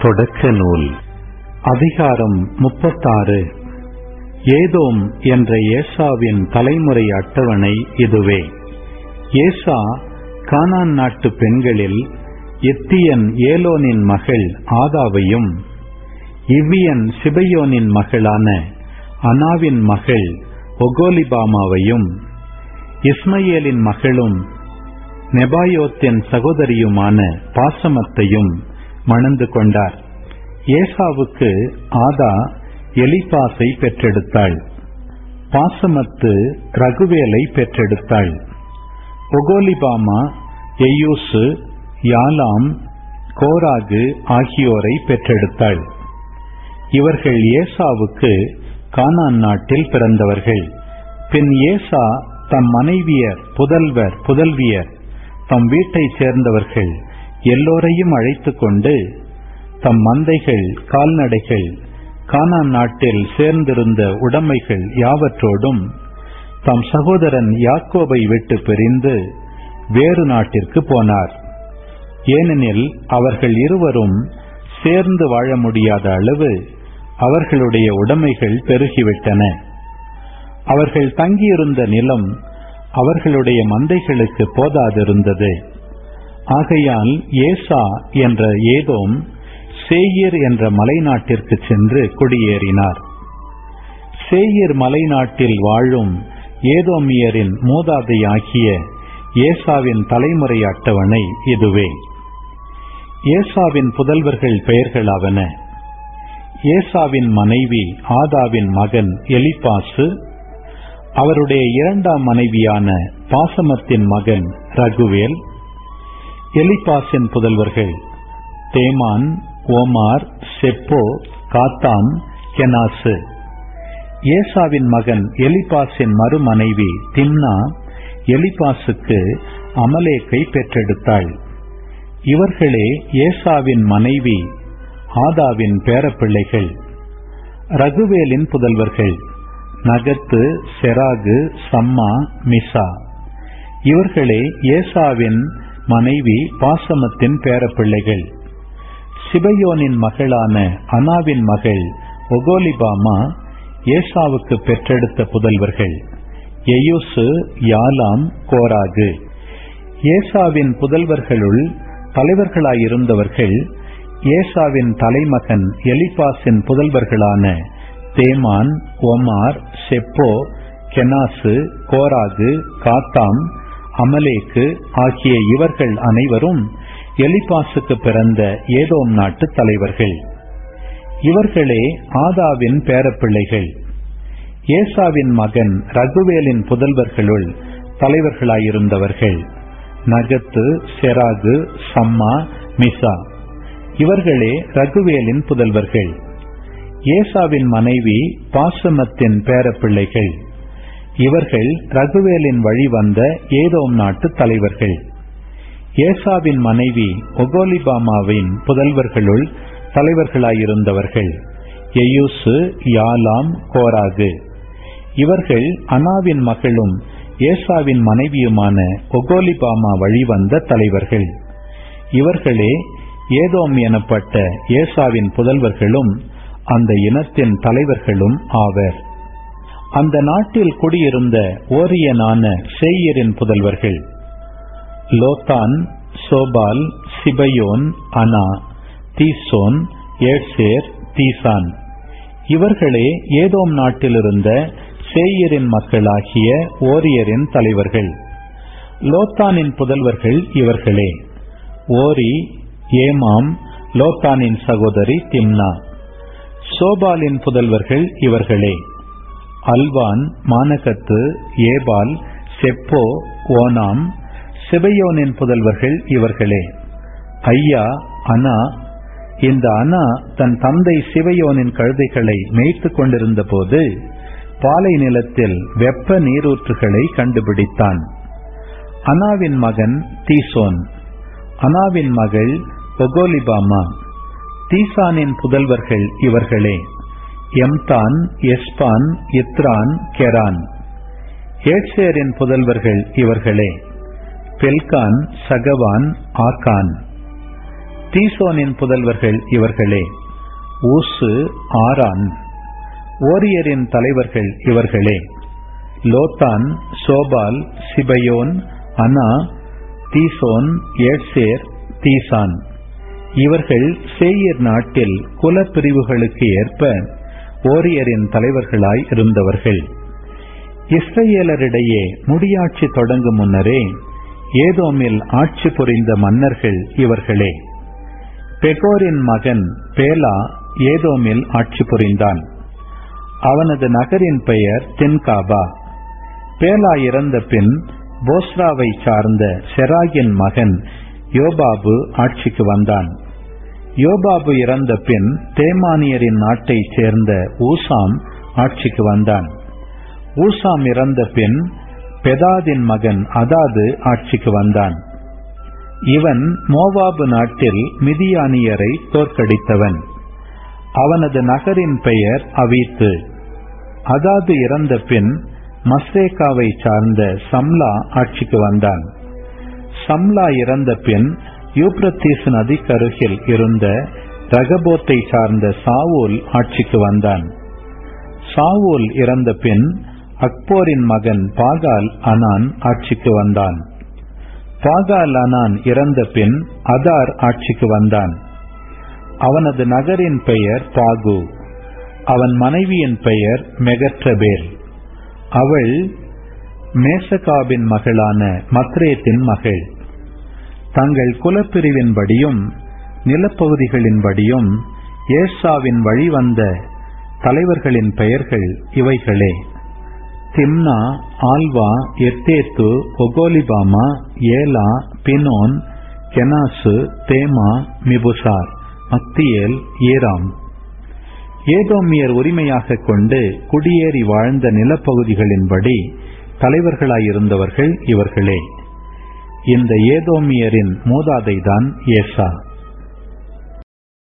தொடக்க நூல் அதிகாரம் முப்பத்தாறு ஏதோம் என்ற ஏசாவின் தலைமுறை அட்டவணை இதுவே ஏசா கானான் நாட்டு பெண்களில் எத்தியன் ஏலோனின் மகள் ஆதாவையும் இவ்வியன் சிபையோனின் மகளான அனாவின் மகள் ஒகோலிபாமாவையும் இஸ்மயேலின் மகளும் நெபாயோத்தின் சகோதரியுமான பாசமத்தையும் மணந்து கொண்டார் ஏசாவுக்கு ஆதா எலிபாசை பெற்றெடுத்தாள் பாசமத்து ரகுவேலை பெற்றெடுத்தாள் ஒகோலிபாமா எயூசு யாலாம் கோராகு ஆகியோரை பெற்றெடுத்தாள் இவர்கள் ஏசாவுக்கு கானான் நாட்டில் பிறந்தவர்கள் பின் ஏசா தம் மனைவியர் புதல்வர் புதல்வியர் தம் வீட்டைச் சேர்ந்தவர்கள் எல்லோரையும் அழைத்துக் கொண்டு தம் மந்தைகள் கால்நடைகள் கானான் நாட்டில் சேர்ந்திருந்த உடைமைகள் யாவற்றோடும் தம் சகோதரன் யாக்கோபை விட்டு பிரிந்து வேறு நாட்டிற்கு போனார் ஏனெனில் அவர்கள் இருவரும் சேர்ந்து வாழ முடியாத அளவு அவர்களுடைய உடைமைகள் பெருகிவிட்டன அவர்கள் தங்கியிருந்த நிலம் அவர்களுடைய மந்தைகளுக்கு போதாதிருந்தது ஆகையால் ஏசா என்ற ஏதோம் சேயீர் என்ற மலைநாட்டிற்கு சென்று குடியேறினார் சேயீர் மலைநாட்டில் வாழும் ஏதோமியரின் மூதாதையாகிய ஏசாவின் தலைமுறை அட்டவணை இதுவே ஏசாவின் புதல்வர்கள் பெயர்களாவன ஏசாவின் மனைவி ஆதாவின் மகன் எலிபாசு அவருடைய இரண்டாம் மனைவியான பாசமத்தின் மகன் ரகுவேல் எலிபாசின் புதல்வர்கள் தேமான் ஓமார் செப்போ காத்தாம் கெனாசு ஏசாவின் மகன் எலிபாசின் மறுமனைவி திம்னா எலிபாசுக்கு அமலேக்கை பெற்றெடுத்தாள் இவர்களே ஏசாவின் மனைவி ஆதாவின் பேரப்பிள்ளைகள் ரகுவேலின் புதல்வர்கள் நகத்து செராகு சம்மா மிசா இவர்களே ஏசாவின் மனைவி பாசமத்தின் பேரப்பிள்ளைகள் சிபயோனின் மகளான அனாவின் மகள் ஒகோலிபாமா ஏசாவுக்கு பெற்றெடுத்த புதல்வர்கள் எயூசு யாலாம் கோராகு ஏசாவின் புதல்வர்களுள் தலைவர்களாயிருந்தவர்கள் ஏசாவின் தலைமகன் எலிபாசின் புதல்வர்களான தேமான் ஒமார் செப்போ கெனாசு கோராகு காத்தாம் அமலேக்கு ஆகிய இவர்கள் அனைவரும் எலிபாசுக்கு பிறந்த ஏதோம் நாட்டு தலைவர்கள் இவர்களே ஆதாவின் பேரப்பிள்ளைகள் ஏசாவின் மகன் ரகுவேலின் புதல்வர்களுள் தலைவர்களாயிருந்தவர்கள் நகத்து செராகு சம்மா மிசா இவர்களே ரகுவேலின் புதல்வர்கள் ஏசாவின் மனைவி பாசமத்தின் பேரப்பிள்ளைகள் இவர்கள் ரகுவேலின் வழி வந்த ஏதோம் நாட்டு தலைவர்கள் ஏசாவின் மனைவி ஒகோலிபாமாவின் புதல்வர்களுள் தலைவர்களாயிருந்தவர்கள் எயூசு யாலாம் கோராகு இவர்கள் அனாவின் மகளும் ஏசாவின் மனைவியுமான ஒகோலிபாமா வழிவந்த தலைவர்கள் இவர்களே ஏதோம் எனப்பட்ட ஏசாவின் புதல்வர்களும் அந்த இனத்தின் தலைவர்களும் ஆவர் அந்த நாட்டில் குடியிருந்த ஓரியனான சேயரின் புதல்வர்கள் லோத்தான் சோபால் சிபயோன் அனா தீசோன் ஏட்சேர் தீசான் இவர்களே ஏதோம் நாட்டிலிருந்த சேயரின் மக்களாகிய ஓரியரின் தலைவர்கள் லோத்தானின் புதல்வர்கள் இவர்களே ஓரி ஏமாம் லோத்தானின் சகோதரி திம்னா சோபாலின் புதல்வர்கள் இவர்களே Alvan Manahath Ebal Shepho Onam சிபையோனின் புதல்வர்கள் இவர்களே ஐயா அனா இந்த அனா தன் தந்தை சிவையோனின் கழுதைகளை மேய்த்து கொண்டிருந்த போது பாலை நிலத்தில் வெப்ப நீரூற்றுகளை கண்டுபிடித்தான் அனாவின் மகன் தீசோன் அனாவின் மகள் ஒகோலிபாமா தீசானின் புதல்வர்கள் இவர்களே எம்தான் எஸ்பான் இத்ரான் கெரான் ஏட்சேரின் புதல்வர்கள் இவர்களே பெல்கான் சகவான் ஆக்கான் தீசோனின் புதல்வர்கள் இவர்களே ஊசு ஆரான் ஓரியரின் தலைவர்கள் இவர்களே லோத்தான் சோபால் சிபயோன் அனா தீசோன் ஏட்சேர் தீசான் இவர்கள் சேயர் நாட்டில் குலப்பிரிவுகளுக்கு ஏற்ப ஓரியரின் தலைவர்களாய் இருந்தவர்கள் இஸ்ரேலரிடையே முடியாட்சி தொடங்கும் முன்னரே ஏதோமில் ஆட்சி புரிந்த மன்னர்கள் இவர்களே பெகோரின் மகன் பேலா ஏதோமில் ஆட்சி புரிந்தான் அவனது நகரின் பெயர் தென்காபா பேலா இறந்த பின் போஸ்ராவை சார்ந்த செராகின் மகன் யோபாபு ஆட்சிக்கு வந்தான் யோபாபு இறந்த பின் தேமானியரின் நாட்டைச் சேர்ந்த ஊசாம் ஆட்சிக்கு வந்தான் ஊசாம் இறந்த பின் பெதாதின் மகன் அதாது ஆட்சிக்கு வந்தான் இவன் மோவாபு நாட்டில் மிதியானியரை தோற்கடித்தவன் அவனது நகரின் பெயர் அவீத்து அதாது இறந்த பின் மஸ்ரேகாவை சார்ந்த சம்லா ஆட்சிக்கு வந்தான் சம்லா இறந்த பின் யூப்ரத்தீஸ் நதிக்கருகில் இருந்த ரகபோத்தை சார்ந்த சாவூல் ஆட்சிக்கு வந்தான் சாவூல் இறந்த பின் அக்போரின் மகன் பாகால் அனான் ஆட்சிக்கு வந்தான் பாகால் அனான் இறந்த பின் அதார் ஆட்சிக்கு வந்தான் அவனது நகரின் பெயர் பாகு அவன் மனைவியின் பெயர் மெகற்றபேல் அவள் மேசகாபின் மகளான மத்ரேத்தின் மகள் தங்கள் குலப்பிரிவின்படியும் நிலப்பகுதிகளின்படியும் ஏசாவின் வழிவந்த தலைவர்களின் பெயர்கள் இவைகளே திம்னா ஆல்வா எத்தேத்து ஒகோலிபாமா ஏலா பினோன் கெனாசு தேமா மிபுசார் மக்தியேல் ஈராம் ஏதோமியர் உரிமையாக கொண்டு குடியேறி வாழ்ந்த நிலப்பகுதிகளின்படி தலைவர்களாயிருந்தவர்கள் இவர்களே இந்த ஏதோமியரின் மூதாதைதான் ஏசா